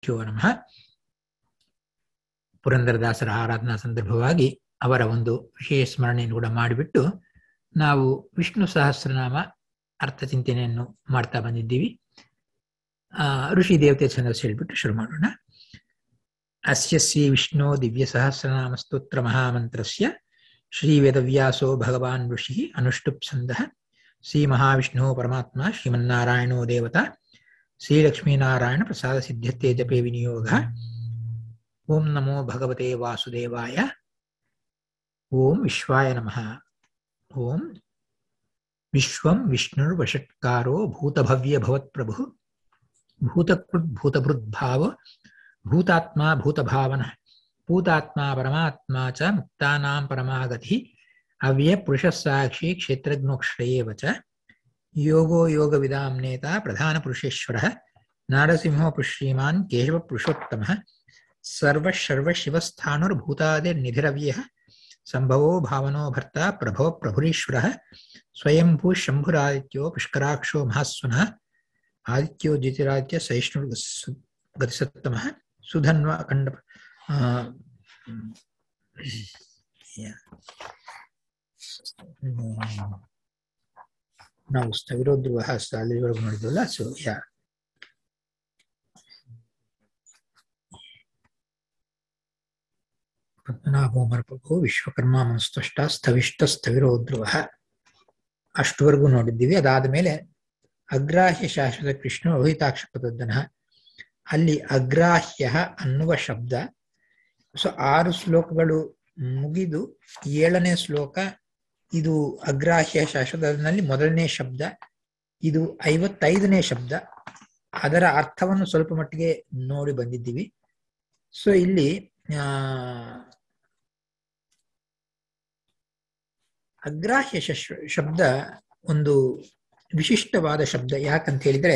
ಶ್ರೀಗುರುಭ್ಯೋ ನಮಃ ಪುರಂದರದಾಸರ ಆರಾಧನಾ ಸಂದರ್ಭವಾಗಿ ಅವರ ಒಂದು ವಿಶೇಷ ಸ್ಮರಣೆಯನ್ನು ಕೂಡ ಮಾಡಿಬಿಟ್ಟು ನಾವು ವಿಷ್ಣು ಸಹಸ್ರನಾಮ ಅರ್ಥಚಿಂತನೆಯನ್ನು ಮಾಡ್ತಾ ಬಂದಿದ್ದೀವಿ ಆ ಋಷಿ ದೇವತೆ ಛಂದಸ್ ಹೇಳ್ಬಿಟ್ಟು ಶುರು ಮಾಡೋಣ ಅಸ್ಯ ಶ್ರೀ ವಿಷ್ಣು ದಿವ್ಯ ಸಹಸ್ರನಾಮ ಸ್ತೋತ್ರ ಮಹಾಮಂತ್ರಸ್ಯ ಶ್ರೀ ವೇದವ್ಯಾಸೋ ಭಗವಾನ್ ಋಷಿ ಅನುಷ್ಠುಪ್ ಛಂದಃ ಶ್ರೀ ಮಹಾವಿಷ್ಣು ಪರಮಾತ್ಮ ಶ್ರೀಮನ್ನಾರಾಯಣೋ ದೇವತಾ ಶ್ರೀಲಕ್ಷ್ಮೀನಾರಾಯಣ ಪ್ರಸಾದ ಸಿದ್ಧತೆ ಜಪೆ ವಿನಿಯೋಗ ಓಂ ನಮೋ ಭಗವತೆ ವಾಸುದೇವಾಯ ಓಂ ವಿಶ್ವಾಯ ನಮಃ ಓಂ ವಿಶ್ವಂ ವಿಷ್ಣುರ್ವಷಟ್ಕಾರೋ ಭೂತಭವ್ಯ ಭವತ್ಪ್ರಭು ಭೂತಕೃತ್ ಭೂತಭೃದ್ಭಾವ ಭೂತಾತ್ಮ ಭೂತಭಾವನ ಭೂತಾತ್ಮ ಪರಮಾತ್ಮ ಚ ಮುಕ್ತಾನಾಂ ಪರಮಾಗತಿ ಅವ್ಯ ಪುರುಷಸಾಕ್ಷಿ ಕ್ಷೇತ್ರಜ್ಞೋಕ್ಷಯೇವ ಚ ಯೋಗೋ ಯೋಗವಿದಾಂ ನೇತ ಪ್ರಧಾನಪುರುಷೇಶ್ವರः ನಾರಸಿಂಹೋ ಶ್ರೀಮಾನ್ ಕೇಶವಪುರುಷೋತ್ತಮः सर्वशर्वशिवस्थाणुर्भूतादिर्निधिरव्यः सम्भवो भावनो भर्ता प्रभो प्रभुरीश्वरः स्वयंभू शम्भुरादित्यो पुष्कराक्षो महास्वनः आदित्यो द्वितिरादित्य सहिष्णुगतिसत्तमः सुधन्व खण्ड ನಾವು ಸ್ಥವಿರೋಧ್ರುವ ಅಲ್ಲಿವರೆಗೂ ನೋಡಿದ್ವಲ್ಲ ಸೊ ಯಾ ಪದ್ಮನಾಭೋಮರ್ಪಭೋ ವಿಶ್ವಕರ್ಮ ಮನಸ್ತಷ್ಟ ಸ್ಥವಿಷ್ಟ ಸ್ಥವಿರೋಧ್ರುವ ಅಷ್ಟುವರೆಗೂ ನೋಡಿದ್ದೀವಿ ಅದಾದ ಮೇಲೆ ಅಗ್ರಾಹ್ಯ ಶಾಶ್ವತ ಕೃಷ್ಣ ರೋಹಿತಾಕ್ಷ ಪದನ ಅಲ್ಲಿ ಅಗ್ರಾಹ್ಯ ಅನ್ನುವ ಶಬ್ದ ಸೊ ಆರು ಶ್ಲೋಕಗಳು ಮುಗಿದು ಏಳನೇ ಶ್ಲೋಕ ಇದು ಅಗ್ರಾಹ್ಯ ಶಾಶ್ವತನಲ್ಲಿ ಮೊದಲನೇ ಶಬ್ದ ಇದು ಐವತ್ತೈದನೇ ಶಬ್ದ ಅದರ ಅರ್ಥವನ್ನು ಸ್ವಲ್ಪ ಮಟ್ಟಿಗೆ ನೋಡಿ ಬಂದಿದ್ದೀವಿ ಸೊ ಇಲ್ಲಿ ಆ ಅಗ್ರಾಹ್ಯ ಶಬ್ದ ಒಂದು ವಿಶಿಷ್ಟವಾದ ಶಬ್ದ ಯಾಕಂತ ಹೇಳಿದ್ರೆ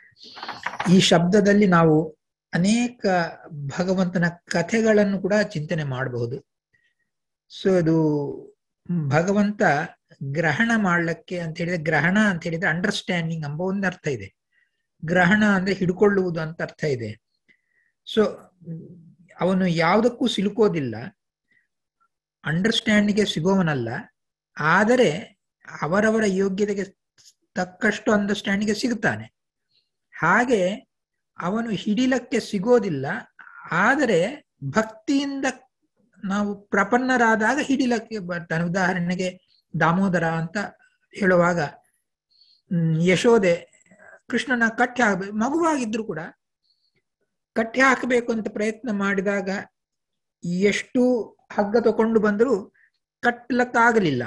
ಈ ಶಬ್ದದಲ್ಲಿ ನಾವು ಅನೇಕ ಭಗವಂತನ ಕಥೆಗಳನ್ನು ಕೂಡ ಚಿಂತನೆ ಮಾಡಬಹುದು ಸೊ ಅದು ಭಗವಂತ ಗ್ರಹಣ ಮಾಡ್ಲಿಕ್ಕೆ ಅಂತ ಹೇಳಿದ್ರೆ ಗ್ರಹಣ ಅಂತ ಹೇಳಿದ್ರೆ ಅಂಡರ್ಸ್ಟ್ಯಾಂಡಿಂಗ್ ಎಂಬ ಒಂದು ಅರ್ಥ ಇದೆ ಗ್ರಹಣ ಅಂದ್ರೆ ಹಿಡ್ಕೊಳ್ಳುವುದು ಅಂತ ಅರ್ಥ ಇದೆ ಸೊ ಅವನು ಯಾವುದಕ್ಕೂ ಸಿಲುಕೋದಿಲ್ಲ ಅಂಡರ್ಸ್ಟ್ಯಾಂಡಿಂಗ್ಗೆ ಸಿಗೋವನಲ್ಲ ಆದರೆ ಅವರವರ ಯೋಗ್ಯತೆಗೆ ತಕ್ಕಷ್ಟು ಅಂಡರ್ಸ್ಟ್ಯಾಂಡಿಂಗ್ಗೆ ಸಿಗುತ್ತಾನೆ ಹಾಗೆ ಅವನು ಹಿಡಿಲಕ್ಕೆ ಸಿಗೋದಿಲ್ಲ ಆದರೆ ಭಕ್ತಿಯಿಂದ ನಾವು ಪ್ರಪನ್ನರಾದಾಗ ಹಿಡಿಲಕ್ಕೆ ಬರ್ತಾನೆ ಉದಾಹರಣೆಗೆ ದಾಮೋದರ ಅಂತ ಹೇಳುವಾಗ ಯಶೋದೆ ಕೃಷ್ಣನ ಕಟ್ಟಿ ಹಾಕಬೇಕು ಮಗುವಾಗಿದ್ರು ಕೂಡ ಕಟ್ಟಿ ಹಾಕಬೇಕು ಅಂತ ಪ್ರಯತ್ನ ಮಾಡಿದಾಗ ಎಷ್ಟು ಹಗ್ಗ ತಕೊಂಡು ಬಂದರೂ ಕಟ್ಟಲಕ್ಕಾಗಲಿಲ್ಲ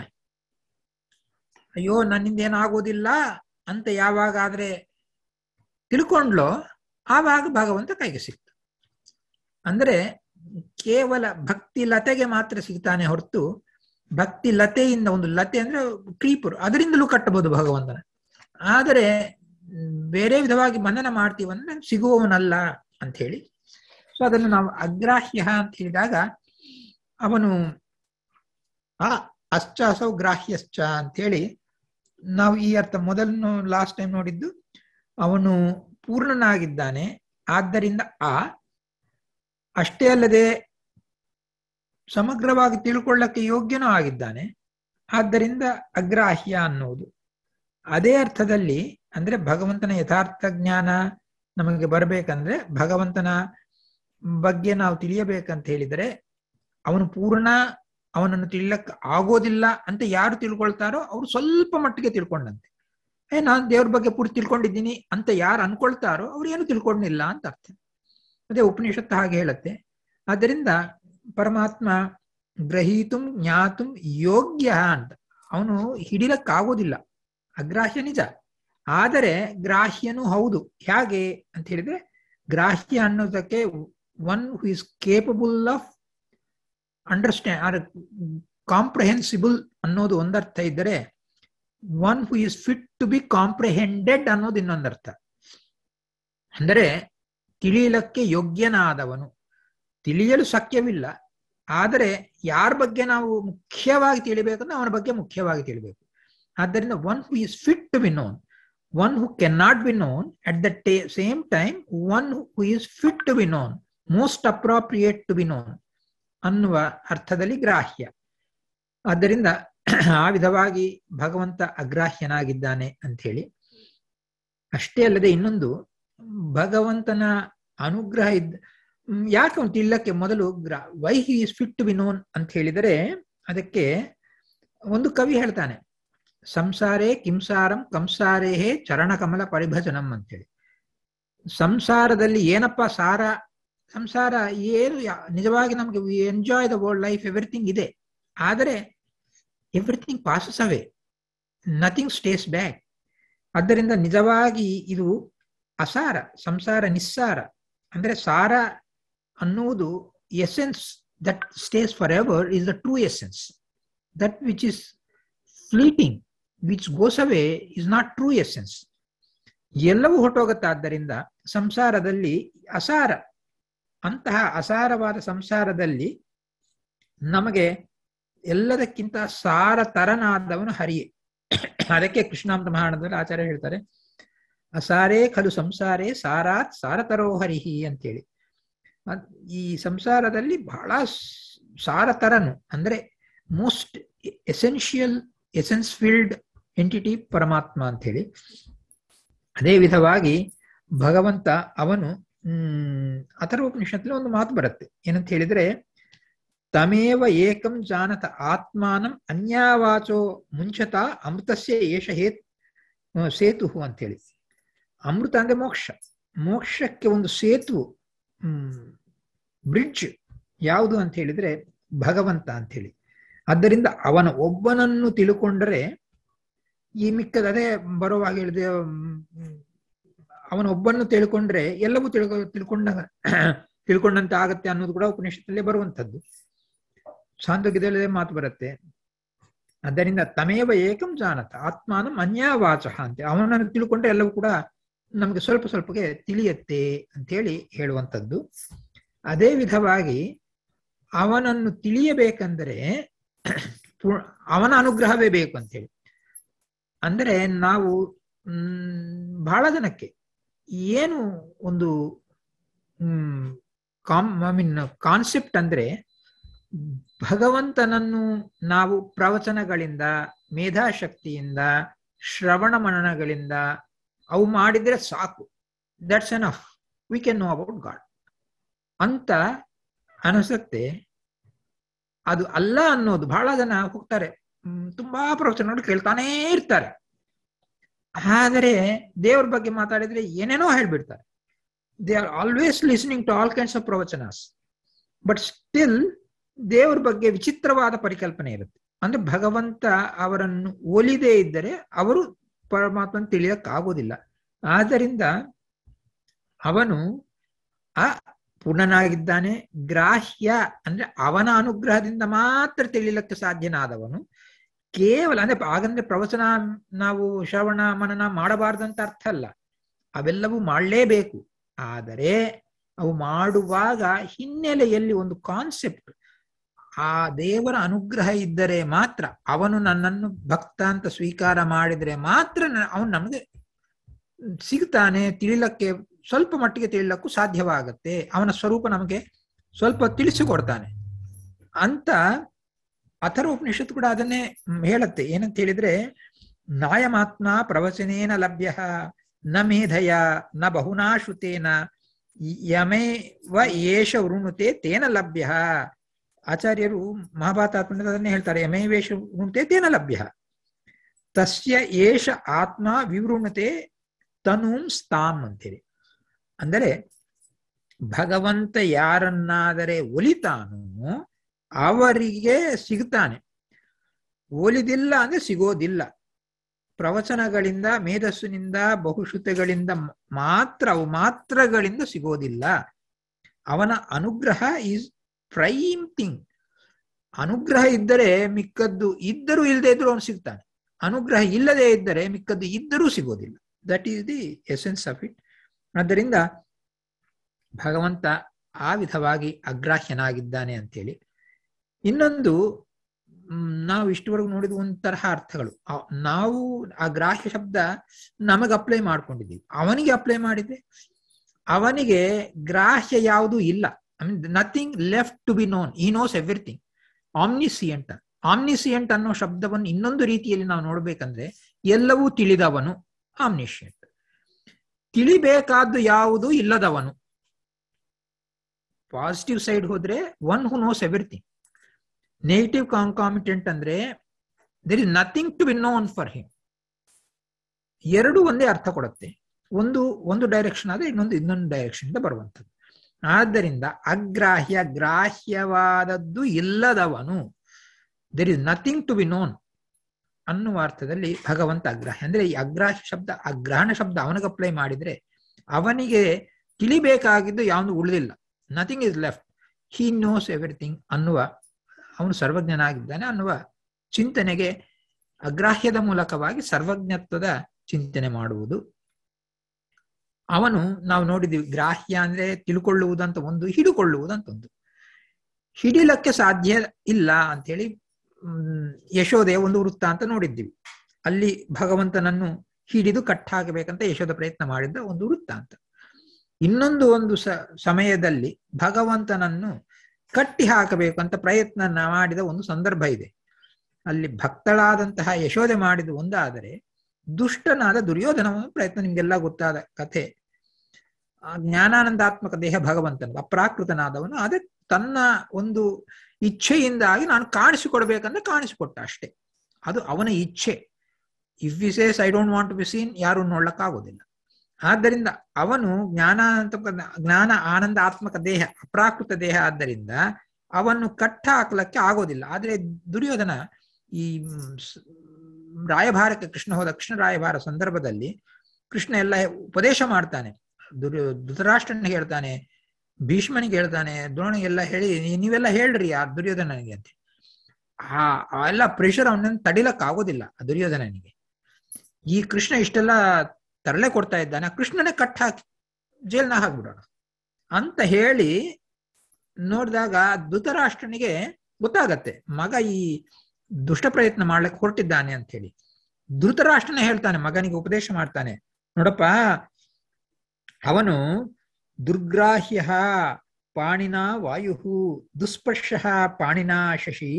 ಅಯ್ಯೋ ನನ್ನಿಂದ ಏನಾಗೋದಿಲ್ಲ ಅಂತ ಯಾವಾಗಾದ್ರೆ ತಿಳ್ಕೊಂಡ್ಲೋ ಆವಾಗ ಭಗವಂತ ಕೈಗೆ ಸಿಕ್ತು ಅಂದ್ರೆ ಕೇವಲ ಭಕ್ತಿ ಲತೆಗೆ ಮಾತ್ರ ಸಿಗ್ತಾನೆ ಹೊರತು ಭಕ್ತಿ ಲತೆಯಿಂದ ಒಂದು ಲತೆ ಅಂದ್ರೆ ಕ್ರೀಪರು ಅದರಿಂದಲೂ ಕಟ್ಟಬಹುದು ಭಗವಂತನ ಆದರೆ ಬೇರೆ ವಿಧವಾಗಿ ಬಂಧನ ಮಾಡ್ತೀವಂದ್ರೆ ಸಿಗುವವನಲ್ಲ ಅಂತ ಹೇಳಿ ಸೊ ಅದನ್ನು ನಾವು ಅಗ್ರಾಹ್ಯ ಅಂತ ಹೇಳಿದಾಗ ಅವನು ಆ ಅಶ್ಚಾಸೌ ಗ್ರಾಹ್ಯಶ್ಚ ಅಂತ ಹೇಳಿ ನಾವು ಈ ಅರ್ಥ ಮೊದಲು ಲಾಸ್ಟ್ ಟೈಮ್ ನೋಡಿದ್ದು ಅವನು ಪೂರ್ಣನಾಗಿದ್ದಾನೆ ಆದ್ದರಿಂದ ಆ ಅಷ್ಟೇ ಅಲ್ಲದೆ ಸಮಗ್ರವಾಗಿ ತಿಳ್ಕೊಳ್ಳಕ್ಕೆ ಯೋಗ್ಯನೂ ಆಗಿದ್ದಾನೆ ಆದ್ದರಿಂದ ಅಗ್ರಾಹ್ಯ ಅನ್ನುವುದು ಅದೇ ಅರ್ಥದಲ್ಲಿ ಅಂದ್ರೆ ಭಗವಂತನ ಯಥಾರ್ಥ ಜ್ಞಾನ ನಮಗೆ ಬರಬೇಕಂದ್ರೆ ಭಗವಂತನ ಬಗ್ಗೆ ನಾವು ತಿಳಿಯಬೇಕಂತ ಹೇಳಿದರೆ ಅವನು ಪೂರ್ಣ ಅವನನ್ನು ತಿಳಿಲಕ್ ಆಗೋದಿಲ್ಲ ಅಂತ ಯಾರು ತಿಳ್ಕೊಳ್ತಾರೋ ಅವ್ರು ಸ್ವಲ್ಪ ಮಟ್ಟಿಗೆ ತಿಳ್ಕೊಂಡಂತೆ ಏ ನಾನು ದೇವ್ರ ಬಗ್ಗೆ ಪೂರ್ತಿ ತಿಳ್ಕೊಂಡಿದ್ದೀನಿ ಅಂತ ಯಾರು ಅನ್ಕೊಳ್ತಾರೋ ಅವ್ರು ಏನು ತಿಳ್ಕೊಂಡಿಲ್ಲ ಅಂತ ಅರ್ಥ ಅದೇ ಉಪನಿಷತ್ತು ಹಾಗೆ ಹೇಳುತ್ತೆ ಆದ್ದರಿಂದ ಪರಮಾತ್ಮ ಗ್ರಹೀತುಂ ಜ್ಞಾತುಂ ಯೋಗ್ಯ ಅಂತ ಅವನು ಹಿಡಿಲಕ್ಕಾಗೋದಿಲ್ಲ ಅಗ್ರಾಹ್ಯ ನಿಜ ಆದರೆ ಗ್ರಾಹ್ಯನೂ ಹೌದು ಹೇಗೆ ಅಂತ ಹೇಳಿದ್ರೆ ಗ್ರಾಹ್ಯ ಅನ್ನೋದಕ್ಕೆ one who is capable of understand or comprehensible ಅನ್ನೋದು ಒಂದರ್ಥ ಇದ್ದರೆ one who is fit to be comprehended ಅನ್ನೋದು ಇನ್ನೊಂದರ್ಥ ಅಂದರೆ ತಿಳಿಯಲಕ್ಕೆ ಯೋಗ್ಯನಾದವನು ತಿಳಿಯಲು ಶಕ್ಯವಿಲ್ಲ ಆದರೆ ಯಾರ ಬಗ್ಗೆ ನಾವು ಮುಖ್ಯವಾಗಿ ತಿಳಿಬೇಕಂದ್ರೆ ಅವನ ಬಗ್ಗೆ ಮುಖ್ಯವಾಗಿ ತಿಳಿಬೇಕು ಆದ್ದರಿಂದ one who is fit to be known one who can not be known at the same time one who is fit to be known most appropriate to be known ಅನ್ನುವ ಅರ್ಥದಲ್ಲಿ ಗ್ರಾಹ್ಯ ಆದ್ದರಿಂದ ಆ ವಿಧವಾಗಿ ಭಗವಂತ ಅಗ್ರಾಹ್ಯನಾಗಿದ್ದಾನೆ ಅಂತ ಹೇಳಿ ಅಷ್ಟೇ ಅಲ್ಲದೆ ಇನ್ನೊಂದು ಭಗವಂತನ ಅನುಗ್ರಹ ಇದ್ದ ಯಾಕೆ ಅವನು ತಿಳ್ಳಕ್ಕೆ ಮೊದಲು ಗ್ರಾ why he is fit to be known ಅಂತ ಹೇಳಿದರೆ ಅದಕ್ಕೆ ಒಂದು ಕವಿ ಹೇಳ್ತಾನೆ ಸಂಸಾರೇ ಕಿಂಸಾರಂ ಕಂಸಾರೇಹೇ ಚರಣಕಮಲ ಪರಿಭಜನಂ ಅಂತೇಳಿ ಸಂಸಾರದಲ್ಲಿ ಏನಪ್ಪ ಸಾರ ಸಂಸಾರ ಏನು ನಿಜವಾಗಿ ನಮಗೆ we enjoy the world life everything ಇದೆ ಆದರೆ everything passes away nothing stays back ಆದ್ದರಿಂದ ನಿಜವಾಗಿ ಇದು ಅಸಾರ ಸಂಸಾರ ನಿಸ್ಸಾರ ಅಂದ್ರೆ ಸಾರ ಅನ್ನುವುದು essence that stays for ever is the true essence that which is fleeting which goes away is not true essence ಎಲ್ಲವೂ ಹೊರಟೋಗುತ್ತಾದ್ದರಿಂದ ಸಂಸಾರದಲ್ಲಿ ಅಸಾರ ಅಂತಹ ಅಸಾರವಾದ ಸಂಸಾರದಲ್ಲಿ ನಮಗೆ ಎಲ್ಲದಕ್ಕಿಂತ ಸಾರ ತರನಾದವನು ಹರಿಯೇ ಅದಕ್ಕೆ ಕೃಷ್ಣಾಮೃತ ಮಹಾರಣದಲ್ಲಿ ಆಚಾರ್ಯ ಹೇಳ್ತಾರೆ ಅಸಾರೇ ಖಲು ಸಂಸಾರೇ ಸಾರಾತ್ ಸಾರತರೋ ಹರಿಹಿ ಅಂತೇಳಿ ಈ ಸಂಸಾರದಲ್ಲಿ ಬಹಳ ಸಾರತರನು ಅಂದ್ರೆ most essential essence field entity ಪರಮಾತ್ಮ ಅಂತ ಹೇಳಿ ಅದೇ ವಿಧವಾಗಿ ಭಗವಂತ ಅವನು ಹ್ಮ್ ಅಥರ್ವೋಪನಿಷತ್ನಲ್ಲಿ ಒಂದು ಮಾತು ಬರುತ್ತೆ ಏನಂತ ಹೇಳಿದ್ರೆ ತಮೇವ ಏಕಂ ಜಾನತ ಆತ್ಮಾನಂ ಅನ್ಯಾವಾಚೋ ಮುಂಚತ ಅಮೃತಸ್ಯ ಏಷ ಹೇತ್ ಸೇತು ಅಂತೇಳಿ ಅಮೃತ ಅಂದ್ರೆ ಮೋಕ್ಷ ಮೋಕ್ಷಕ್ಕೆ ಒಂದು ಸೇತು ಹ್ಮ್ ಬ್ರಿಡ್ಜ್ ಯಾವುದು ಅಂತ ಹೇಳಿದ್ರೆ ಭಗವಂತ ಅಂತ ಹೇಳಿ ಆದ್ದರಿಂದ ಅವನ ಒಬ್ಬನನ್ನು ತಿಳ್ಕೊಂಡರೆ ಈ ಮಿಕ್ಕದ ಅದೇ ಬರುವಾಗ ಹೇಳಿದೆ ಅವನ ಒಬ್ಬನ್ನು ತಿಳ್ಕೊಂಡ್ರೆ ಎಲ್ಲವೂ ತಿಳ್ಕೊ ತಿಳ್ಕೊಂಡ ತಿಳ್ಕೊಂಡಂತೆ ಆಗತ್ತೆ ಅನ್ನೋದು ಕೂಡ ಉಪನಿಷತ್ತಲ್ಲೇ ಬರುವಂಥದ್ದು ಸಾಂದೋಗ್ಯದಲ್ಲೇ ಮಾತು ಬರುತ್ತೆ ಆದ್ದರಿಂದ ತಮೇವ ಏಕಂ ಜಾನತ ಆತ್ಮಾನಂ ಅನ್ಯಾವಾಚ ಅಂತ ಅವನನ್ನು ತಿಳ್ಕೊಂಡ್ರೆ ಎಲ್ಲವೂ ಕೂಡ ನಮಗೆ ಸ್ವಲ್ಪ ಸ್ವಲ್ಪಗೆ ತಿಳಿಯತ್ತೆ ಅಂತೇಳಿ ಹೇಳುವಂಥದ್ದು ಅದೇ ವಿಧವಾಗಿ ಅವನನ್ನು ತಿಳಿಯಬೇಕಂದರೆ ಅವನ ಅನುಗ್ರಹವೇ ಬೇಕು ಅಂತೇಳಿ ಅಂದರೆ ನಾವು ಬಹಳ ಜನಕ್ಕೆ ಏನು ಒಂದು hmm calm I mean concept ಅಂದ್ರೆ ಭಗವಂತನನ್ನು ನಾವು ಪ್ರವಚನಗಳಿಂದ ಮೇಧಾಶಕ್ತಿಯಿಂದ ಶ್ರವಣ ಮನನಗಳಿಂದ ಅವು ಮಾಡಿದ್ರೆ ಸಾಕು that's enough we can know about God ಅಂತ ಅನಿಸುತ್ತೆ ಅದು ಅಲ್ಲ ಅನ್ನೋದು ಬಹಳ ಜನ ಹೋಗ್ತಾರೆ ತುಂಬಾ ಪ್ರವಚನಗಳು ಕೇಳ್ತಾನೇ ಇರ್ತಾರೆ ಆದರೆ ದೇವ್ರ ಬಗ್ಗೆ ಮಾತಾಡಿದ್ರೆ ಏನೇನೋ ಹೇಳ್ಬಿಡ್ತಾರೆ they are always listening to all kinds of pravachanas but still ದೇವ್ರ ಬಗ್ಗೆ ವಿಚಿತ್ರವಾದ ಪರಿಕಲ್ಪನೆ ಇರುತ್ತೆ ಅಂದ್ರೆ ಭಗವಂತ ಅವರನ್ನು ಒಲಿದೇ ಇದ್ದರೆ ಅವರು ಪರಮಾತ್ಮನ ತಿಳಿಯಕ್ಕಾಗೋದಿಲ್ಲ ಆದ್ದರಿಂದ ಅವನು ಆ ಪೂರ್ಣನಾಗಿದ್ದಾನೆ ಗ್ರಾಹ್ಯ ಅಂದ್ರೆ ಅವನ ಅನುಗ್ರಹದಿಂದ ಮಾತ್ರ ತಿಳಿಲಿಕ್ಕೆ ಸಾಧ್ಯನಾದವನು ಕೇವಲ ಅಂದ್ರೆ ಹಾಗಂದ್ರೆ ಪ್ರವಚನ ನಾವು ಶ್ರವಣ ಮನನ ಮಾಡಬಾರ್ದಂತ ಅರ್ಥ ಅಲ್ಲ ಅವೆಲ್ಲವೂ ಮಾಡಲೇಬೇಕು ಆದರೆ ಅವು ಮಾಡುವಾಗ ಹಿನ್ನೆಲೆಯಲ್ಲಿ ಒಂದು ಕಾನ್ಸೆಪ್ಟ್ ಆ ದೇವರ ಅನುಗ್ರಹ ಇದ್ದರೆ ಮಾತ್ರ ಅವನು ನನ್ನನ್ನು ಭಕ್ತ ಅಂತ ಸ್ವೀಕಾರ ಮಾಡಿದ್ರೆ ಮಾತ್ರ ಅವನು ನಮಗೆ ಸಿಗ್ತಾನೆ ತಿಳಿಲಕ್ಕೆ ಸ್ವಲ್ಪ ಮಟ್ಟಿಗೆ ತಿಳಿಲಕ್ಕೂ ಸಾಧ್ಯವಾಗತ್ತೆ ಅವನ ಸ್ವರೂಪ ನಮಗೆ ಸ್ವಲ್ಪ ತಿಳಿಸಿಕೊಡ್ತಾನೆ ಅಂತ ಅಥರ್ವೋಪನಿಷತ್ತು ಕೂಡ ಅದನ್ನೇ ಹೇಳತ್ತೆ ಏನಂತ ಹೇಳಿದ್ರೆ ನಾಯಮಾತ್ಮ ಪ್ರವಚನೇನ ಲಭ್ಯ ನ ಮೇಧಯ ನ ಬಹುನಾ ಶ್ರುತೇನ ಯಮೇವ ಏಷ ವೃಣುತೆ ತೇನ ಲಭ್ಯ ಆಚಾರ್ಯರು ಮಹಾಭಾರತಾತ್ಮನ ಅದನ್ನೇ ಹೇಳ್ತಾರೆ ಯಮೇವೇಶ ವೃಣುತೆ ತೇನ ಲಭ್ಯ ತಸ್ಯ ಏಷ ಆತ್ಮ ವಿವೃಣತೆ ತನೂಂ ಸ್ತಾಂ ಅಂತೇಳಿ ಅಂದರೆ ಭಗವಂತ ಯಾರನ್ನಾದರೆ ಒಲಿತಾನೋ ಅವರಿಗೆ ಸಿಗ್ತಾನೆ ಒಲಿದಿಲ್ಲ ಅಂದ್ರೆ ಸಿಗೋದಿಲ್ಲ ಪ್ರವಚನಗಳಿಂದ ಮೇಧಸ್ಸಿನಿಂದ ಬಹುಶ್ರುತಿಗಳಿಂದ ಮಾತ್ರ ಅವು ಮಾತ್ರಗಳಿಂದ ಸಿಗೋದಿಲ್ಲ ಅವನ ಅನುಗ್ರಹ ಈಸ್ ಪ್ರೈಮ್ ಥಿಂಗ್ ಅನುಗ್ರಹ ಇದ್ದರೆ ಮಿಕ್ಕದ್ದು ಇದ್ದರೂ ಇಲ್ಲದೆ ಇದ್ರೂ ಅವನು ಸಿಗ್ತಾನೆ ಅನುಗ್ರಹ ಇಲ್ಲದೆ ಇದ್ದರೆ ಮಿಕ್ಕದ್ದು ಇದ್ದರೂ ಸಿಗೋದಿಲ್ಲ that is the essence of it ಆದ್ದರಿಂದ ಭಗವಂತ ಆ ವಿಧವಾಗಿ ಅಗ್ರಾಹ್ಯನಾಗಿದ್ದಾನೆ ಅಂತೇಳಿ ಇನ್ನೊಂದು ಮ್, ನಾವು ಇಷ್ಟವರೆಗೂ ನೋಡಿದ ಒಂದು ತರಹ ಅರ್ಥಗಳು ಆ- ನಾವು ಆ ಗ್ರಾಹ್ಯ ಶಬ್ದ ನಮಗೆ ಅಪ್ಲೈ ಮಾಡ್ಕೊಂಡಿದ್ದೀವಿ ಅವನಿಗೆ ಅಪ್ಲೈ ಮಾಡಿದ್ರೆ ಅವನಿಗೆ ಗ್ರಾಹ್ಯ ಯಾವುದೂ ಇಲ್ಲ I mean nothing left to be known he knows everything omniscient omniscient ಅನ್ನೋ ಶಬ್ದವನ್ನು ಇನ್ನೊಂದು ರೀತಿಯಲ್ಲಿ ನಾವು ನೋಡ್ಬೇಕಂದ್ರೆ ಎಲ್ಲವೂ ತಿಳಿದವನು ಆಮ್ನಿಷಿಯಂಟ್ ತಿಳಿಬೇಕಾದ್ದು ಯಾವುದು ಇಲ್ಲದವನು ಪಾಸಿಟಿವ್ ಸೈಡ್ ಹೋದ್ರೆ one who knows everything negative concomitant ಅಂದ್ರೆ there is nothing to be known for him ಎರಡು ಒಂದೇ ಅರ್ಥ ಕೊಡುತ್ತೆ ಒಂದು ಒಂದು ಡೈರೆಕ್ಷನ್ ಆದ್ರೆ ಇನ್ನೊಂದು ಇನ್ನೊಂದು ಡೈರೆಕ್ಷನ್ ಇಂದ ಬರುವಂಥದ್ದು ಆದ್ದರಿಂದ ಅಗ್ರಾಹ್ಯ ಗ್ರಾಹ್ಯವಾದದ್ದು ಇಲ್ಲದವನು there is nothing to be known ಅನ್ನುವ ಅರ್ಥದಲ್ಲಿ ಭಗವಂತ ಅಗ್ರಾಹ್ಯ ಅಂದ್ರೆ ಈ ಅಗ್ರಾಹ್ಯ ಶಬ್ದ ಅಗ್ರಹಣ ಶಬ್ದ ಅವನಿಗೆ ಅಪ್ಲೈ ಮಾಡಿದ್ರೆ ಅವನಿಗೆ ತಿಳಿಬೇಕಾಗಿದ್ದು ಯಾವುದು ಉಳಿದಿಲ್ಲ nothing is left he knows everything ಅನ್ನುವ ಅವನು ಸರ್ವಜ್ಞನಾಗಿದ್ದಾನೆ ಅನ್ನುವ ಚಿಂತನೆಗೆ ಅಗ್ರಾಹ್ಯದ ಮೂಲಕವಾಗಿ ಸರ್ವಜ್ಞತ್ವದ ಚಿಂತನೆ ಮಾಡುವುದು ಅವನು ನಾವು ನೋಡಿದೀವಿ ಗ್ರಾಹ್ಯ ಅಂದ್ರೆ ತಿಳ್ಕೊಳ್ಳುವುದಂತ ಒಂದು ಹಿಡುಕೊಳ್ಳುವುದಂತ ಒಂದು ಹಿಡಿಲಕ್ಕೆ ಸಾಧ್ಯ ಇಲ್ಲ ಅಂತೇಳಿ ಹ್ಮ್ ಯಶೋದೆಯ ಒಂದು ವೃತ್ತ ಅಂತ ನೋಡಿದ್ದೀವಿ ಅಲ್ಲಿ ಭಗವಂತನನ್ನು ಹಿಡಿದು ಕಟ್ಟಾಕಬೇಕಂತ ಯಶೋದ ಪ್ರಯತ್ನ ಮಾಡಿದ್ದ ಒಂದು ವೃತ್ತ ಅಂತ ಇನ್ನೊಂದು ಒಂದು ಸ ಸಮಯದಲ್ಲಿ ಭಗವಂತನನ್ನು ಕಟ್ಟಿ ಹಾಕಬೇಕು ಅಂತ ಪ್ರಯತ್ನ ಮಾಡಿದ ಒಂದು ಸಂದರ್ಭ ಇದೆ ಅಲ್ಲಿ ಭಕ್ತಳಾದಂತಹ ಯಶೋದೆ ಮಾಡಿದ ಒಂದಾದರೆ ದುಷ್ಟನಾದ ದುರ್ಯೋಧನ ಪ್ರಯತ್ನ ನಿಮ್ಗೆಲ್ಲ ಗೊತ್ತಾದ ಕಥೆ ಆ ಜ್ಞಾನಾನಂದಾತ್ಮಕ ದೇಹ ಭಗವಂತನ ಅಪ್ರಾಕೃತನಾದವನು ಅದೇ ತನ್ನ ಒಂದು ಇಚ್ಛೆಯಿಂದಾಗಿ ನಾನು ಕಾಣಿಸಿಕೊಡ್ಬೇಕಂದ್ರೆ ಕಾಣಿಸಿಕೊಟ್ಟ ಅಷ್ಟೇ ಅದು ಅವನ ಇಚ್ಛೆ if we says I don't want be seen ಯಾರು ನೋಡ್ಲಕ್ಕಾಗೋದಿಲ್ಲ ಆದ್ದರಿಂದ ಅವನು ಜ್ಞಾನಾನಂತಕ ಜ್ಞಾನ ಆನಂದ ಆತ್ಮಕ ದೇಹ ಅಪ್ರಾಕೃತ ದೇಹ ಆದ್ದರಿಂದ ಅವನ್ನು ಕಟ್ಟ ಹಾಕ್ಲಕ್ಕೆ ಆಗೋದಿಲ್ಲ ಆದ್ರೆ ದುರ್ಯೋಧನ ಈ ರಾಯಭಾರಕ್ಕೆ ಕೃಷ್ಣ ಹೋದ ಕೃಷ್ಣ ರಾಯಭಾರ ಸಂದರ್ಭದಲ್ಲಿ ಕೃಷ್ಣ ಎಲ್ಲ ಉಪದೇಶ ಮಾಡ್ತಾನೆ ದುರ್ಯೋ ಧೃತರಾಷ್ಟ್ರನಿಗೆ ಹೇಳ್ತಾನೆ ಭೀಷ್ಮನಿಗೆ ಹೇಳ್ತಾನೆ ದ್ರೋಣಿಗೆಲ್ಲ ಹೇಳಿ ನೀವೆಲ್ಲ ಹೇಳ್ರಿ ಆ ದುರ್ಯೋಧನನಿಗೆ ಅಂತ ಆ ಎಲ್ಲ ಪ್ರೆಷರ್ ಅವನನ್ನು ತಡಿಲಕ್ ಆಗೋದಿಲ್ಲ ಆ ದುರ್ಯೋಧನನಿಗೆ ಈ ಕೃಷ್ಣ ಇಷ್ಟೆಲ್ಲ ತರಲೆ ಕೊಡ್ತಾ ಇದ್ದಾನೆ ಆ ಕೃಷ್ಣನೇ ಕಟ್ ಹಾಕಿ ಜೈಲ್ನ ಹಾಕ್ಬಿಡೋಣ ಅಂತ ಹೇಳಿ ನೋಡಿದಾಗ ಧೃತರಾಷ್ಟ್ರನಿಗೆ ಗೊತ್ತಾಗತ್ತೆ ಮಗ ಈ ದುಷ್ಟ ಪ್ರಯತ್ನ ಮಾಡ್ಲಿಕ್ಕೆ ಹೊರಟಿದ್ದಾನೆ ಅಂತ ಹೇಳಿ ಧೃತರಾಷ್ಟ್ರನೇ ಹೇಳ್ತಾನೆ ಮಗನಿಗೆ ಉಪದೇಶ ಮಾಡ್ತಾನೆ ನೋಡಪ್ಪ ಅವನು ದುರ್ಗ್ರಾಹ್ಯ ಪಾಣಿನ ವಾಯು ದುಸ್ಪರ್ಶ ಪಾಣಿನ ಶಶಿ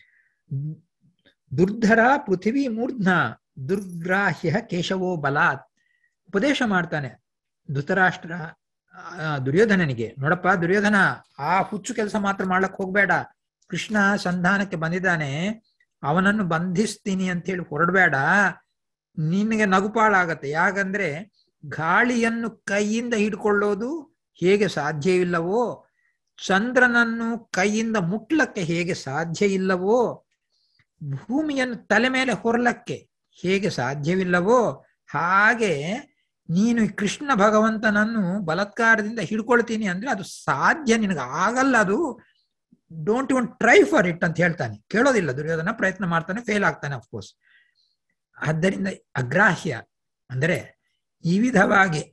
ದುರ್ಧರ ಪೃಥಿವಿ ಮೂರ್ಧ್ನ ದುರ್ಗ್ರಾಹ್ಯ ಕೇಶವೋ ಬಲಾತ್ ಉಪದೇಶ ಮಾಡ್ತಾನೆ ಧೃತರಾಷ್ಟ್ರ ದುರ್ಯೋಧನನಿಗೆ ನೋಡಪ್ಪ ದುರ್ಯೋಧನ ಆ ಹುಚ್ಚು ಕೆಲಸ ಮಾತ್ರ ಮಾಡ್ಲಕ್ ಹೋಗ್ಬೇಡ ಕೃಷ್ಣ ಸಂಧಾನಕ್ಕೆ ಬಂದಿದ್ದಾನೆ ಅವನನ್ನು ಬಂಧಿಸ್ತೀನಿ ಅಂತ ಹೇಳಿ ಹೊರಡಬೇಡ ನಿನಗೆ ನಗುಪಾಳಾಗತ್ತೆ ಯಾಕಂದ್ರೆ ಗಾಳಿಯನ್ನು ಕೈಯಿಂದ ಹಿಡ್ಕೊಳ್ಳೋದು ಹೇಗೆ ಸಾಧ್ಯವಿಲ್ಲವೋ ಚಂದ್ರನನ್ನು ಕೈಯಿಂದ ಮುಟ್ಲಕ್ಕೆ ಹೇಗೆ ಸಾಧ್ಯ ಇಲ್ಲವೋ ಭೂಮಿಯನ್ನು ತಲೆ ಮೇಲೆ ಹೊರಲಕ್ಕೆ ಹೇಗೆ ಸಾಧ್ಯವಿಲ್ಲವೋ ಹಾಗೆ ನೀನು ಕೃಷ್ಣ ಭಗವಂತನನ್ನು ಬಲಾತ್ಕಾರದಿಂದ ಹಿಡ್ಕೊಳ್ತೀನಿ ಅಂದ್ರೆ ಅದು ಸಾಧ್ಯ ನಿನಗೆ ಆಗಲ್ಲ ಅದು don't even try for it ಅಂತ ಹೇಳ್ತಾನೆ ಕೇಳೋದಿಲ್ಲ ದುರ್ಯೋಧನ ಪ್ರಯತ್ನ ಮಾಡ್ತಾನೆ ಫೇಲ್ ಆಗ್ತಾನೆ ಅಫ್ಕೋರ್ಸ್ ಆದ್ದರಿಂದ ಅಗ್ರಾಹ್ಯ ಅಂದ್ರೆ ಈ ವಿಧವಾಗಿ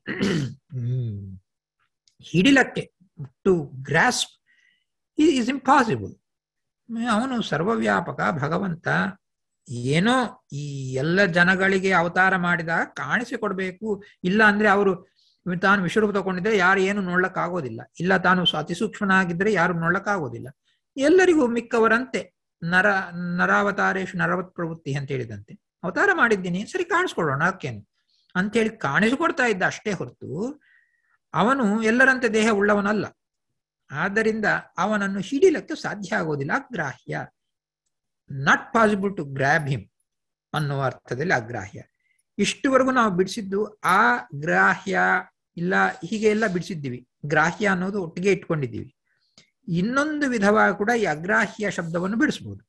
ಹಿಡಿಲಕ್ಕೆ ಟು ಗ್ರಾಸ್ ಈಸ್ ಇಂಪಾಸಿಬಲ್ ಅವನು ಸರ್ವವ್ಯಾಪಕ ಭಗವಂತ ಏನೋ ಈ ಎಲ್ಲ ಜನಗಳಿಗೆ ಅವತಾರ ಮಾಡಿದಾಗ ಕಾಣಿಸಿಕೊಡ್ಬೇಕು ಇಲ್ಲ ಅಂದ್ರೆ ಅವರು ತಾನು ವಿಶ್ವರೂಪ ತಗೊಂಡಿದ್ರೆ ಯಾರು ಏನು ನೋಡ್ಲಕ್ ಆಗೋದಿಲ್ಲ ಇಲ್ಲ ತಾನು ಅತಿ ಸೂಕ್ಷ್ಮನಾಗಿದ್ರೆ ಯಾರು ನೋಡ್ಲಕ್ ಆಗೋದಿಲ್ಲ ಎಲ್ಲರಿಗೂ ಮಿಕ್ಕವರಂತೆ ನರ ನರಾವತಾರೇಶು ನರವತ್ ಪ್ರವೃತ್ತಿ ಅಂತ ಹೇಳಿದಂತೆ ಅವತಾರ ಮಾಡಿದ್ದೀನಿ ಸರಿ ಕಾಣಿಸ್ಕೊಳ್ಳೋಣ ಅದಕ್ಕೇನು ಅಂತೇಳಿ ಕಾಣಿಸಿಕೊಡ್ತಾ ಇದ್ದ ಅಷ್ಟೇ ಹೊರತು ಅವನು ಎಲ್ಲರಂತೆ ದೇಹ ಉಳ್ಳವನಲ್ಲ ಆದ್ದರಿಂದ ಅವನನ್ನು ಹಿಡಿಲಕ್ಕೆ ಸಾಧ್ಯ ಆಗೋದಿಲ್ಲ ಅಗ್ರಾಹ್ಯ not possible to grab him ಅನ್ನುವ ಅರ್ಥದಲ್ಲಿ ಅಗ್ರಾಹ್ಯ ಇಷ್ಟುವರೆಗೂ ನಾವು ಬಿಡಿಸಿದ್ದು ಆ ಗ್ರಾಹ್ಯ ಇಲ್ಲ ಹೀಗೆ ಎಲ್ಲ ಬಿಡಿಸಿದ್ದೀವಿ ಗ್ರಾಹ್ಯ ಅನ್ನೋದು ಒಟ್ಟಿಗೆ ಇಟ್ಕೊಂಡಿದ್ದೀವಿ ಇನ್ನೊಂದು ವಿಧವಾಗಿ ಕೂಡ ಈ ಅಗ್ರಾಹ್ಯ ಶಬ್ದವನ್ನು ಬಿಡಿಸ್ಬೋದು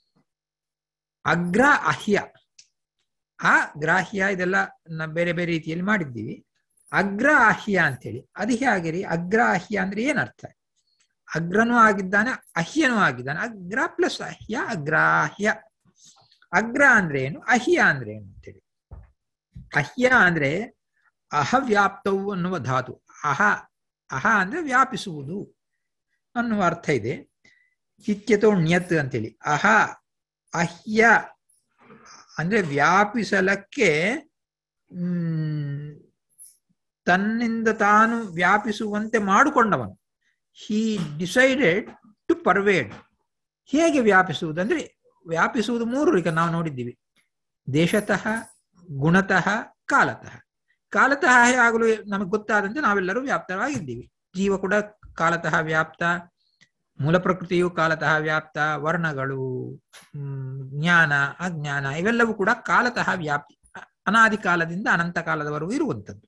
ಅಗ್ರ ಅಹ್ಯ ಆ ಗ್ರಾಹ್ಯ ಇದೆಲ್ಲ ಬೇರೆ ಬೇರೆ ರೀತಿಯಲ್ಲಿ ಮಾಡಿದ್ದೀವಿ ಅಗ್ರ ಅಹ್ಯ ಅಂತೇಳಿ ಅದು ಹೇಗಿರಿ ಅಗ್ರ ಅಹ್ಯ ಅಂದ್ರೆ ಏನರ್ಥ ಅಗ್ರನೂ ಆಗಿದ್ದಾನೆ ಅಹ್ಯನೂ ಆಗಿದ್ದಾನೆ ಅಗ್ರ ಪ್ಲಸ್ ಅಹ್ಯ ಅಗ್ರಾಹ್ಯ ಅಗ್ರ ಅಂದ್ರೆ ಏನು ಅಹ್ಯ ಅಂದ್ರೆ ಏನು ಅಂತೇಳಿ ಅಹ್ಯ ಅಂದ್ರೆ ಅಹವ್ಯಾಪ್ತವು ಅನ್ನುವ ಧಾತು ಅಹ ಅಹ ಅಂದ್ರೆ ವ್ಯಾಪಿಸುವುದು ಅನ್ನುವ ಅರ್ಥ ಇದೆ ಇತ್ಯತೋ ಣ್ಯತ್ ಅಂತೇಳಿ ಅಹ ಅಹ್ಯ ಅಂದ್ರೆ ವ್ಯಾಪಿಸಲಕ್ಕೆ ಹ್ಮ್ ತನ್ನಿಂದ ತಾನು ವ್ಯಾಪಿಸುವಂತೆ ಮಾಡಿಕೊಂಡವನು ಹಿ ಡಿಸೈಡೆಡ್ ಟು ಪರ್ವೇಡ್ ಹೇಗೆ ವ್ಯಾಪಿಸುವುದಂದ್ರೆ ವ್ಯಾಪಿಸುವುದು ಮೂರು ಈಗ ನಾವು ನೋಡಿದ್ದೀವಿ ದೇಶತಃ ಗುಣತಃ ಕಾಲತಃ ಕಾಲತಃ ಆಗಲು ನಮಗೆ ಗೊತ್ತಾದಂತೆ ನಾವೆಲ್ಲರೂ ವ್ಯಾಪ್ತವಾಗಿದ್ದೀವಿ ಜೀವ ಕೂಡ ಕಾಲತಃ ವ್ಯಾಪ್ತ ಮೂಲ ಪ್ರಕೃತಿಯು ಕಾಲತಃ ವ್ಯಾಪ್ತ ವರ್ಣಗಳು ಹ್ಮ್, ಜ್ಞಾನ ಅಜ್ಞಾನ ಇವೆಲ್ಲವೂ ಕೂಡ ಕಾಲತಃ ವ್ಯಾಪ್ತಿ ಅನಾದಿ ಕಾಲದಿಂದ ಅನಂತ ಕಾಲದವರೆಗೂ ಇರುವಂಥದ್ದು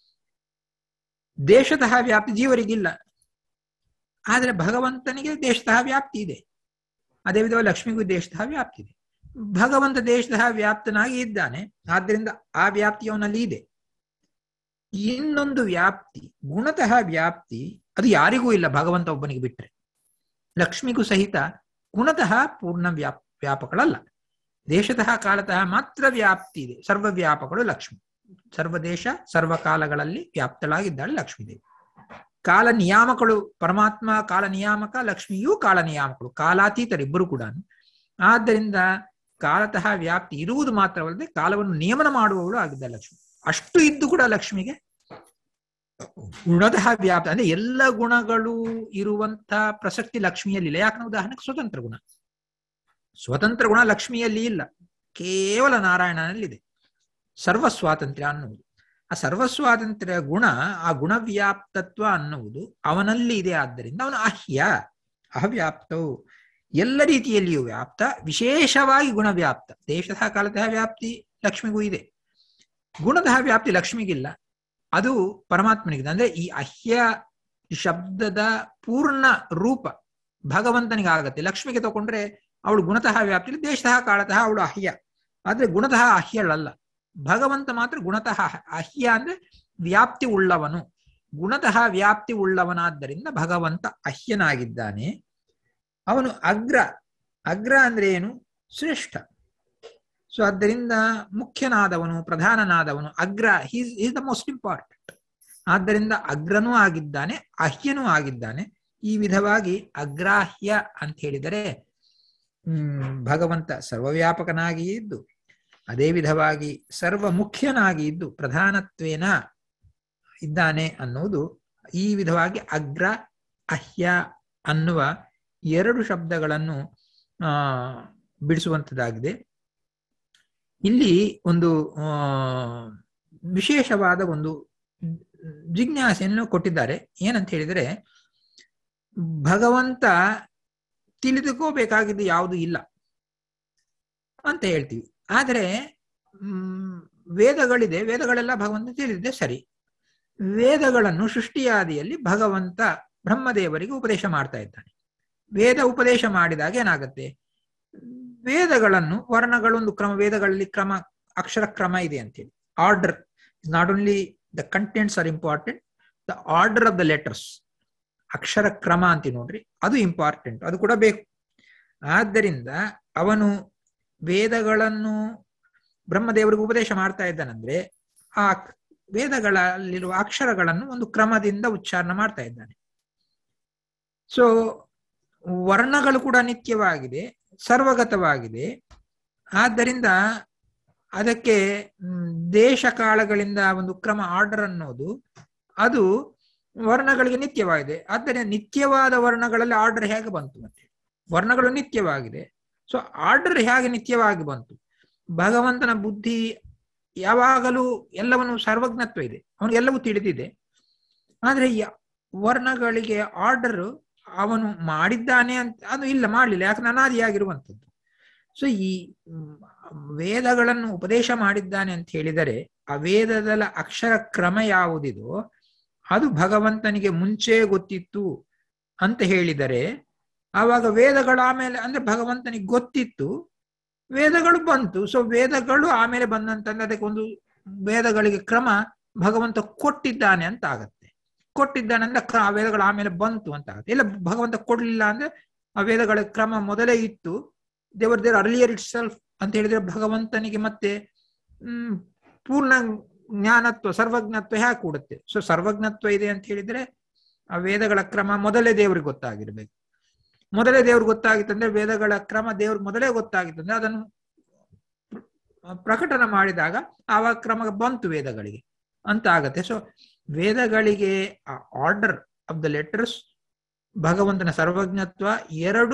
ದೇಶತಃ ವ್ಯಾಪ್ತಿ ಜೀವರಿಗಿಲ್ಲ ಆದರೆ ಭಗವಂತನಿಗೆ ದೇಶತಃ ವ್ಯಾಪ್ತಿ ಇದೆ ಅದೇ ವಿಧವಾಗಿ ಲಕ್ಷ್ಮಿಗೂ ದೇಶತಃ ವ್ಯಾಪ್ತಿ ಇದೆ ಭಗವಂತ ದೇಶತಃ ವ್ಯಾಪ್ತನಾಗಿ ಇದ್ದಾನೆ ಆದ್ದರಿಂದ ಆ ವ್ಯಾಪ್ತಿ ಅವನಲ್ಲಿ ಇದೆ ಇನ್ನೊಂದು ವ್ಯಾಪ್ತಿ ಗುಣತಃ ವ್ಯಾಪ್ತಿ ಅದು ಯಾರಿಗೂ ಇಲ್ಲ ಭಗವಂತ ಒಬ್ಬನಿಗೆ ಬಿಟ್ರೆ ಲಕ್ಷ್ಮಿಗೂ ಸಹಿತ ಗುಣತಃ ಪೂರ್ಣ ವ್ಯಾಪ್ ವ್ಯಾಪಕಳಲ್ಲ ದೇಶತಃ ಕಾಲತಃ ಮಾತ್ರ ವ್ಯಾಪ್ತಿ ಇದೆ ಸರ್ವ ವ್ಯಾಪಕಳು ಲಕ್ಷ್ಮಿ ಸರ್ವ ದೇಶ ಸರ್ವ ಕಾಲಗಳಲ್ಲಿ ವ್ಯಾಪ್ತಳಾಗಿದ್ದಾಳೆ ಲಕ್ಷ್ಮೀದೇವಿ ಕಾಲ ನಿಯಾಮಕಳು ಪರಮಾತ್ಮ ಕಾಲ ನಿಯಾಮಕ ಲಕ್ಷ್ಮಿಯೂ ಕಾಲ ನಿಯಾಮಕಳು ಕಾಲಾತೀತರಿಬ್ಬರು ಕೂಡ ಆದ್ದರಿಂದ ಕಾಲತಃ ವ್ಯಾಪ್ತಿ ಇರುವುದು ಮಾತ್ರವಲ್ಲದೆ ಕಾಲವನ್ನು ನಿಯಮನ ಮಾಡುವವಳು ಆಗಿದ್ದಾಳೆ ಲಕ್ಷ್ಮಿ ಅಷ್ಟು ಇದ್ದು ಕೂಡ ಲಕ್ಷ್ಮಿಗೆ ಗುಣತಃ ವ್ಯಾಪ್ತಿ ಅಂದ್ರೆ ಎಲ್ಲ ಗುಣಗಳು ಇರುವಂತ ಪ್ರಸಕ್ತಿ ಲಕ್ಷ್ಮಿಯಲ್ಲಿಲ್ಲ ಯಾಕಂದ್ರೆ ಉದಾಹರಣೆಗೆ ಸ್ವತಂತ್ರ ಗುಣ ಸ್ವತಂತ್ರ ಗುಣ ಲಕ್ಷ್ಮಿಯಲ್ಲಿ ಇಲ್ಲ ಕೇವಲ ನಾರಾಯಣನಲ್ಲಿದೆ ಸರ್ವ ಸ್ವಾತಂತ್ರ್ಯ ಅನ್ನುವುದು ಆ ಸರ್ವ ಸ್ವಾತಂತ್ರ್ಯ ಗುಣ ಆ ಗುಣವ್ಯಾಪ್ತತ್ವ ಅನ್ನುವುದು ಅವನಲ್ಲಿ ಇದೆ ಆದ್ದರಿಂದ ಅವನು ಅಹ್ಯ ಅಹವ್ಯಾಪ್ತವು ಎಲ್ಲ ರೀತಿಯಲ್ಲಿಯೂ ವ್ಯಾಪ್ತ ವಿಶೇಷವಾಗಿ ಗುಣವ್ಯಾಪ್ತ ದೇಶತಃ ಕಾಲತಃ ವ್ಯಾಪ್ತಿ ಲಕ್ಷ್ಮಿಗೂ ಇದೆ ಗುಣತಃ ವ್ಯಾಪ್ತಿ ಲಕ್ಷ್ಮಿಗಿಲ್ಲ ಅದು ಪರಮಾತ್ಮನಿಗಿದೆ ಅಂದ್ರೆ ಈ ಅಹ್ಯ ಶಬ್ದದ ಪೂರ್ಣ ರೂಪ ಭಗವಂತನಿಗೆ ಆಗತ್ತೆ ಲಕ್ಷ್ಮಿಗೆ ತಗೊಂಡ್ರೆ ಅವಳು ಗುಣತಃ ವ್ಯಾಪ್ತಿ ದೇಶತಃ ಕಾಲತಃ ಅವಳು ಅಹ್ಯ ಆದ್ರೆ ಗುಣತಃ ಅಹ್ಯಳಲ್ಲ ಭಗವಂತ ಮಾತ್ರ ಗುಣತಃ ಅಹ್ಯ ಅಂದ್ರೆ ವ್ಯಾಪ್ತಿ ಉಳ್ಳವನು ಗುಣತಃ ವ್ಯಾಪ್ತಿ ಉಳ್ಳವನಾದ್ದರಿಂದ ಭಗವಂತ ಅಹ್ಯನಾಗಿದ್ದಾನೆ ಅವನು ಅಗ್ರ ಅಗ್ರ ಅಂದ್ರೆ ಏನು ಶ್ರೇಷ್ಠ ಸೊ ಆದ್ದರಿಂದ ಮುಖ್ಯನಾದವನು ಪ್ರಧಾನನಾದವನು ಅಗ್ರ he's is the most important ಆದ್ದರಿಂದ ಅಗ್ರನೂ ಆಗಿದ್ದಾನೆ ಅಹ್ಯನೂ ಆಗಿದ್ದಾನೆ ಈ ವಿಧವಾಗಿ ಅಗ್ರಾಹ್ಯ ಅಂತ ಹೇಳಿದರೆ ಹ್ಮ್ ಭಗವಂತ ಸರ್ವವ್ಯಾಪಕನಾಗಿ ಇದ್ದು ಅದೇ ವಿಧವಾಗಿ ಸರ್ವ ಮುಖ್ಯನಾಗಿ ಇದ್ದು ಪ್ರಧಾನತ್ವೇನ ಇದ್ದಾನೆ ಅನ್ನುವುದು ಈ ವಿಧವಾಗಿ ಅಗ್ರ ಅಹ್ಯ ಅನ್ನುವ ಎರಡು ಶಬ್ದಗಳನ್ನು ಆ ಬಿಡಿಸುವಂಥದ್ದಾಗಿದೆ ಇಲ್ಲಿ ಒಂದು ಆ ವಿಶೇಷವಾದ ಒಂದು ಜಿಜ್ಞಾಸೆಯನ್ನು ಕೊಟ್ಟಿದ್ದಾರೆ ಏನಂತ ಹೇಳಿದರೆ ಭಗವಂತ ತಿಳಿದುಕೋಬೇಕಾಗಿದ್ದು ಯಾವುದು ಇಲ್ಲ ಅಂತ ಹೇಳ್ತೀವಿ ಆದರೆ ಹ್ಮ್ ವೇದಗಳಿದೆ ವೇದಗಳೆಲ್ಲ ಭಗವಂತ ತಿಳಿದಿದೆ ಸರಿ ವೇದಗಳನ್ನು ಸೃಷ್ಟಿಯಾದಿಯಲ್ಲಿ ಭಗವಂತ ಬ್ರಹ್ಮದೇವರಿಗೆ ಉಪದೇಶ ಮಾಡ್ತಾ ಇದ್ದಾನೆ ವೇದ ಉಪದೇಶ ಮಾಡಿದಾಗ ಏನಾಗುತ್ತೆ ವೇದಗಳನ್ನು ವರ್ಣಗಳೊಂದು ಕ್ರಮ ವೇದಗಳಲ್ಲಿ ಕ್ರಮ ಅಕ್ಷರ ಕ್ರಮ ಇದೆ ಅಂತೇಳಿ order not only the contents are important the order of the letters ಅಕ್ಷರ ಕ್ರಮ ಅಂತ ನೋಡ್ರಿ ಅದು ಇಂಪಾರ್ಟೆಂಟ್ ಅದು ಕೂಡ ಬೇಕು ಆದ್ದರಿಂದ ಅವನು ವೇದಗಳನ್ನು ಬ್ರಹ್ಮದೇವರಿಗೆ ಉಪದೇಶ ಮಾಡ್ತಾ ಇದ್ದಾನಂದ್ರೆ ಆ ವೇದಗಳಲ್ಲಿರುವ ಅಕ್ಷರಗಳನ್ನು ಒಂದು ಕ್ರಮದಿಂದ ಉಚ್ಚಾರಣೆ ಮಾಡ್ತಾ ಇದ್ದಾನೆ ಸೊ ವರ್ಣಗಳು ಕೂಡ ನಿತ್ಯವಾಗಿದೆ ಸರ್ವಗತವಾಗಿದೆ ಆದ್ದರಿಂದ ಅದಕ್ಕೆ ದೇಶ ಕಾಲಗಳಿಂದ ಒಂದು ಕ್ರಮ ಆರ್ಡರ್ ಅನ್ನೋದು ಅದು ವರ್ಣಗಳಿಗೆ ನಿತ್ಯವಾಗಿದೆ ಆದ್ದರಿಂದ ನಿತ್ಯವಾದ ವರ್ಣಗಳಲ್ಲಿ ಆರ್ಡರ್ ಹೇಗೆ ಬಂತು ಮತ್ತೆ ವರ್ಣಗಳು ನಿತ್ಯವಾಗಿದೆ ಸೊ ಆರ್ಡರ್ ಹೇಗೆ ನಿತ್ಯವಾಗಿ ಬಂತು ಭಗವಂತನ ಬುದ್ಧಿ ಯಾವಾಗಲೂ ಎಲ್ಲವನ್ನು ಸರ್ವಜ್ಞತ್ವ ಇದೆ ಅವನಿಗೆಲ್ಲವೂ ತಿಳಿದಿದೆ ಆದ್ರೆ ವರ್ಣಗಳಿಗೆ ಆರ್ಡರ್ ಅವನು ಮಾಡಿದ್ದಾನೆ ಅಂತ ಅದು ಇಲ್ಲ ಮಾಡಲಿಲ್ಲ ಯಾಕಂದ್ರೆ ಅನಾದಿಯಾಗಿರುವಂಥದ್ದು ಸೊ ಈ ವೇದಗಳನ್ನು ಉಪದೇಶ ಮಾಡಿದ್ದಾನೆ ಅಂತ ಹೇಳಿದರೆ ಆ ವೇದದ ಅಕ್ಷರ ಕ್ರಮ ಯಾವುದಿದೋ ಅದು ಭಗವಂತನಿಗೆ ಮುಂಚೆ ಗೊತ್ತಿತ್ತು ಅಂತ ಹೇಳಿದರೆ ಆವಾಗ ವೇದಗಳು ಆಮೇಲೆ ಅಂದ್ರೆ ಭಗವಂತನಿಗೆ ಗೊತ್ತಿತ್ತು ವೇದಗಳು ಬಂತು ಸೊ ವೇದಗಳು ಆಮೇಲೆ ಬಂದಂತಂದ್ರೆ ಅದಕ್ಕೆ ಒಂದು ವೇದಗಳಿಗೆ ಕ್ರಮ ಭಗವಂತ ಕೊಟ್ಟಿದ್ದಾನೆ ಅಂತ ಆಗತ್ತೆ ಕೊಟ್ಟಿದ್ದಾನೆ ಅಂದ್ರೆ ಆ ವೇದಗಳು ಆಮೇಲೆ ಬಂತು ಅಂತ ಆಗುತ್ತೆ ಇಲ್ಲ ಭಗವಂತ ಕೊಡ್ಲಿಲ್ಲ ಅಂದ್ರೆ ಆ ವೇದಗಳ ಕ್ರಮ ಮೊದಲೇ ಇತ್ತು ದೇವರ್ ದೇವರ್ ಅರ್ಲಿಯರ್ ಇಟ್ ಸೆಲ್ಫ್ ಅಂತ ಹೇಳಿದ್ರೆ ಭಗವಂತನಿಗೆ ಮತ್ತೆ ಹ್ಮ್ ಪೂರ್ಣ ಜ್ಞಾನತ್ವ ಸರ್ವಜ್ಞತ್ವ ಹೇಗೆ ಕೂಡುತ್ತೆ ಸೊ ಸರ್ವಜ್ಞತ್ವ ಇದೆ ಅಂತ ಹೇಳಿದ್ರೆ ಆ ವೇದಗಳ ಕ್ರಮ ಮೊದಲೇ ದೇವರಿಗೆ ಗೊತ್ತಾಗಿರ್ಬೇಕು ಮೊದಲೇ ದೇವ್ರಿಗೆ ಗೊತ್ತಾಗಿತ್ತಂದ್ರೆ ವೇದಗಳ ಕ್ರಮ ದೇವ್ರಿಗೆ ಮೊದಲೇ ಗೊತ್ತಾಗಿತ್ತಂದ್ರೆ ಅದನ್ನು ಪ್ರಕಟನ ಮಾಡಿದಾಗ ಆವಾಗ ಕ್ರಮ ಬಂತು ವೇದಗಳಿಗೆ ಅಂತ ಆಗತ್ತೆ ಸೊ ವೇದಗಳಿಗೆ ಆರ್ಡರ್ ಆಫ್ ದ ಲೆಟರ್ಸ್ ಭಗವಂತನ ಸರ್ವಜ್ಞತ್ವ ಎರಡೂ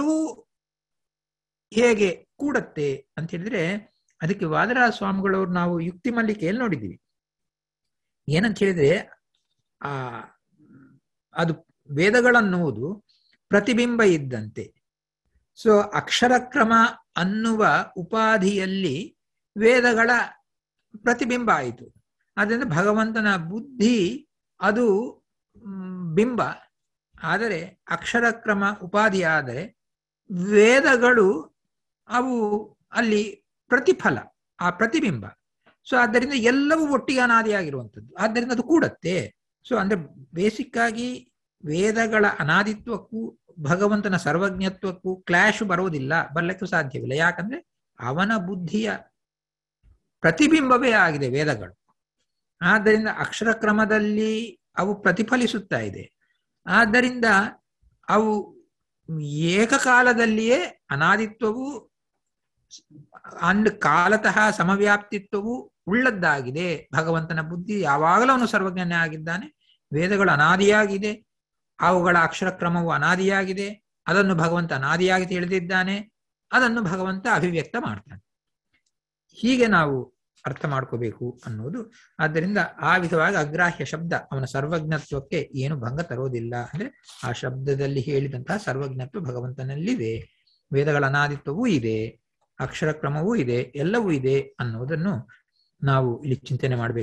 ಹೇಗೆ ಕೂಡತ್ತೆ ಅಂತ ಹೇಳಿದ್ರೆ ಅದಕ್ಕೆ ವಾದರಾಜ ಸ್ವಾಮಿಗಳವ್ರು ನಾವು ಯುಕ್ತಿ ಮಲ್ಲಿಕೆಯಲ್ಲಿ ನೋಡಿದ್ದೀವಿ ಏನಂತ ಹೇಳಿದ್ರೆ ಆ ಅದು ವೇದಗಳನ್ನುವುದು ಪ್ರತಿಬಿಂಬ ಇದ್ದಂತೆ ಸೊ ಅಕ್ಷರಕ್ರಮ ಅನ್ನುವ ಉಪಾಧಿಯಲ್ಲಿ ವೇದಗಳ ಪ್ರತಿಬಿಂಬ ಆಯಿತು ಆದ್ದರಿಂದ ಭಗವಂತನ ಬುದ್ಧಿ ಅದು ಬಿಂಬ ಆದರೆ ಅಕ್ಷರಕ್ರಮ ಉಪಾಧಿ ಆದರೆ ವೇದಗಳು ಅವು ಅಲ್ಲಿ ಪ್ರತಿಫಲ ಆ ಪ್ರತಿಬಿಂಬ ಸೊ ಆದ್ದರಿಂದ ಎಲ್ಲವೂ ಒಟ್ಟಿಗೆ ಅನಾದಿಯಾಗಿರುವಂಥದ್ದು ಆದ್ದರಿಂದ ಅದು ಕೂಡತ್ತೆ ಸೊ ಅಂದ್ರೆ ಬೇಸಿಕ್ ಆಗಿ ವೇದಗಳ ಅನಾದಿತ್ವಕ್ಕೂ ಭಗವಂತನ ಸರ್ವಜ್ಞತ್ವಕ್ಕೂ ಕ್ಲಾಶ್ ಬರುವುದಿಲ್ಲ ಬರ್ಲಿಕ್ಕೂ ಸಾಧ್ಯವಿಲ್ಲ ಯಾಕಂದ್ರೆ ಅವನ ಬುದ್ಧಿಯ ಪ್ರತಿಬಿಂಬವೇ ಆಗಿದೆ ವೇದಗಳು ಆದ್ದರಿಂದ ಅಕ್ಷರ ಕ್ರಮದಲ್ಲಿ ಅವು ಪ್ರತಿಫಲಿಸುತ್ತಾ ಇದೆ ಆದ್ದರಿಂದ ಅವು ಏಕಕಾಲದಲ್ಲಿಯೇ ಅನಾದಿತ್ವವು ಅಂಡ್ ಕಾಲತಃ ಸಮವ್ಯಾಪ್ತಿತ್ವವು ಉಳ್ಳದ್ದಾಗಿದೆ ಭಗವಂತನ ಬುದ್ಧಿ ಯಾವಾಗಲೂ ಅವನು ಸರ್ವಜ್ಞನೇ ಆಗಿದ್ದಾನೆ ವೇದಗಳು ಅನಾದಿಯಾಗಿದೆ ಅವುಗಳ ಅಕ್ಷರ ಕ್ರಮವು ಅನಾದಿಯಾಗಿದೆ ಅದನ್ನು ಭಗವಂತ ಅನಾದಿಯಾಗಿ ತಿಳಿದಿದ್ದಾನೆ ಅದನ್ನು ಭಗವಂತ ಅಭಿವ್ಯಕ್ತ ಮಾಡ್ತಾನೆ ಹೀಗೆ ನಾವು ಅರ್ಥ ಮಾಡ್ಕೋಬೇಕು ಅನ್ನೋದು ಆದ್ದರಿಂದ ಆ ವಿಧವಾಗಿ ಅಗ್ರಾಹ್ಯ ಶಬ್ದ ಅವನ ಸರ್ವಜ್ಞತ್ವಕ್ಕೆ ಏನು ಭಂಗ ತರೋದಿಲ್ಲ ಅಂದ್ರೆ ಆ ಶಬ್ದದಲ್ಲಿ ಹೇಳಿದಂತಹ ಸರ್ವಜ್ಞತ್ವ ಭಗವಂತನಲ್ಲಿದೆ ವೇದಗಳ ಅನಾದಿತ್ವವೂ ಇದೆ ಅಕ್ಷರ ಕ್ರಮವೂ ಇದೆ ಎಲ್ಲವೂ ಇದೆ ಅನ್ನೋದನ್ನು ನಾವು ಇಲ್ಲಿ ಚಿಂತನೆ ಮಾಡಬೇಕು